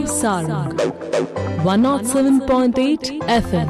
Sarang 107.8 FM.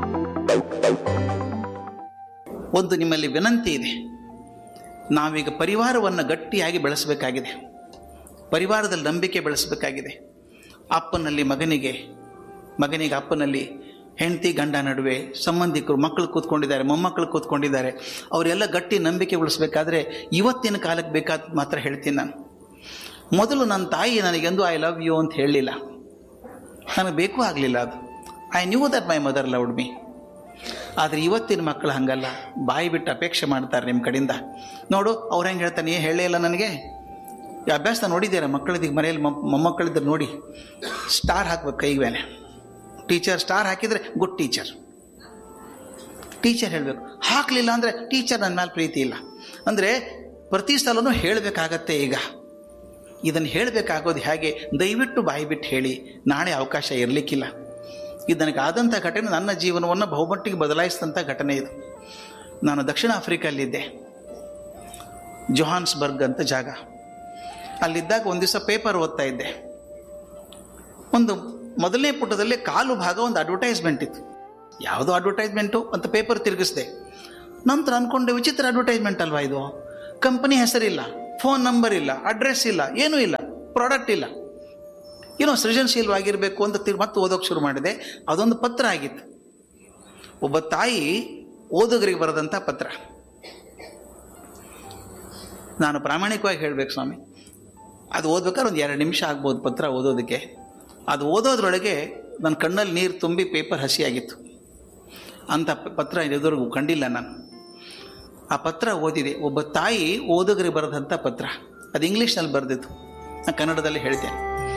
ಒಂದು ನಿಮ್ಮಲ್ಲಿ ವಿನಂತಿ ಇದೆ ನಾವೀಗ ಪರಿವಾರವನ್ನು ಗಟ್ಟಿಯಾಗಿ ಬೆಳೆಸಬೇಕಾಗಿದೆ ಪರಿವಾರದಲ್ಲಿ ನಂಬಿಕೆ ಬೆಳೆಸಬೇಕಾಗಿದೆ ಅಪ್ಪನಲ್ಲಿ ಮಗನಿಗೆ ಮಗನಿಗೆ ಅಪ್ಪನಲ್ಲಿ ಹೆಂಡತಿ ಗಂಡ ನಡುವೆ ಸಂಬಂಧಿಕರು ಮಕ್ಕಳು ಕೂತ್ಕೊಂಡಿದ್ದಾರೆ ಮೊಮ್ಮಕ್ಕಳು ಕೂತ್ಕೊಂಡಿದ್ದಾರೆ ಅವರೆಲ್ಲ ಗಟ್ಟಿ ನಂಬಿಕೆ ಉಳಿಸ್ಬೇಕಾದ್ರೆ ಇವತ್ತಿನ ಕಾಲಕ್ಕೆ ಬೇಕಾದ ಮಾತ್ರ ಹೇಳ್ತೀನಿ ನಾನು ಮೊದಲು ನನ್ನ ತಾಯಿ ನನಗೆಂದು ಐ ಲವ್ ಯು ಅಂತ ಹೇಳಲಿಲ್ಲ ನನಗೆ ಬೇಕು ಆಗಲಿಲ್ಲ ಅದು I knew that my mother loved me ಆದರೆ ಇವತ್ತಿನ ಮಕ್ಕಳು ಹಂಗಲ್ಲ ಬಾಯಿ ಬಿಟ್ಟು ಅಪೇಕ್ಷೆ ಮಾಡ್ತಾರೆ ನಿಮ್ಮ ಕಡೆಯಿಂದ ನೋಡು ಅವ್ರು ಹೆಂಗೆ ಹೇಳ್ತಾನೆ ಏ ಹೇಳೇ ಇಲ್ಲ ನನಗೆ ಈ ಅಭ್ಯಾಸ ನೋಡಿದ್ದೀರಾ ಮಕ್ಕಳಿದ್ದೀಗ ಮನೆಯಲ್ಲಿ ಮೊಮ್ಮ- ಮೊಮ್ಮಕ್ಕಳಿದ್ರೆ ನೋಡಿ ಸ್ಟಾರ್ ಹಾಕ್ಬೇಕು ಕೈಗೆ ಮೇಲೆ ಟೀಚರ್ ಸ್ಟಾರ್ ಹಾಕಿದರೆ ಗುಡ್ ಟೀಚರ್ ಟೀಚರ್ ಹೇಳಬೇಕು ಹಾಕಲಿಲ್ಲ ಅಂದರೆ ಟೀಚರ್ ನನ್ನ ಮೇಲೆ ಪ್ರೀತಿ ಇಲ್ಲ ಅಂದರೆ ಪ್ರತಿ ಸಲನೂ ಹೇಳಬೇಕಾಗತ್ತೆ ಈಗ ಇದನ್ನು ಹೇಳಬೇಕಾಗೋದು ಹೇಗೆ ದಯವಿಟ್ಟು ಬಾಯಿ ಬಿಟ್ಟು ಹೇಳಿ ನಾಳೆ ಅವಕಾಶ ಇರಲಿಕ್ಕಿಲ್ಲ ಇದು ನನಗೆ ಆದಂಥ ಘಟನೆ ನನ್ನ ಜೀವನವನ್ನು ಬಹುಮಟ್ಟಿಗೆ ಬದಲಾಯಿಸಿದಂಥ ಘಟನೆ ಇದು ನಾನು ದಕ್ಷಿಣ ಆಫ್ರಿಕಲ್ಲಿದ್ದೆ ಜೊಹಾನ್ಸ್ಬರ್ಗ್ ಅಂತ ಜಾಗ ಅಲ್ಲಿದ್ದಾಗ ಒಂದು ದಿವಸ ಪೇಪರ್ ಓದ್ತಾ ಇದ್ದೆ ಒಂದು ಮೊದಲನೇ ಪುಟದಲ್ಲಿ ಕಾಲು ಭಾಗ ಒಂದು ಅಡ್ವರ್ಟೈಸ್ಮೆಂಟ್ ಇತ್ತು ಯಾವುದೋ ಅಡ್ವರ್ಟೈಸ್ಮೆಂಟು ಅಂತ ಪೇಪರ್ ತಿರುಗಿಸ್ದೆ ನಂತರ ಅಂದ್ಕೊಂಡೆ ವಿಚಿತ್ರ ಅಡ್ವರ್ಟೈಸ್ಮೆಂಟ್ ಅಲ್ವಾ ಇದು ಕಂಪನಿ ಹೆಸರಿಲ್ಲ ಫೋನ್ ನಂಬರ್ ಇಲ್ಲ ಅಡ್ರೆಸ್ ಇಲ್ಲ ಏನೂ ಇಲ್ಲ ಪ್ರಾಡಕ್ಟ್ ಇಲ್ಲ ಏನೋ ಸೃಜನಶೀಲವಾಗಿರಬೇಕು ಅಂತ ತಿರ್ ಮತ್ತೆ ಓದೋಕೆ ಶುರು ಮಾಡಿದೆ ಅದೊಂದು ಪತ್ರ ಆಗಿತ್ತು ಒಬ್ಬ ತಾಯಿ ಓದುಗರಿಗೆ ಬರೆದಂಥ ಪತ್ರ ನಾನು ಪ್ರಾಮಾಣಿಕವಾಗಿ ಹೇಳಬೇಕು ಸ್ವಾಮಿ ಅದು ಓದ್ಬೇಕಾದ್ರೆ ಒಂದು ಎರಡು ನಿಮಿಷ ಆಗ್ಬೋದು ಪತ್ರ ಓದೋದಕ್ಕೆ ಅದು ಓದೋದ್ರೊಳಗೆ ನನ್ನ ಕಣ್ಣಲ್ಲಿ ನೀರು ತುಂಬಿ ಪೇಪರ್ ಹಸಿಯಾಗಿತ್ತು ಅಂಥ ಪ- ಪತ್ರ ಇದುವರೆಗೂ ಕಂಡಿಲ್ಲ ನಾನು ಆ ಪತ್ರ ಓದಿದೆ ಒಬ್ಬ ತಾಯಿ ಓದುಗರಿಗೆ ಬರೆದಂಥ ಪತ್ರ ಅದು ಇಂಗ್ಲೀಷ್ನಲ್ಲಿ ಬರೆದಿತ್ತು ನಾನು ಕನ್ನಡದಲ್ಲಿ ಹೇಳ್ತೇನೆ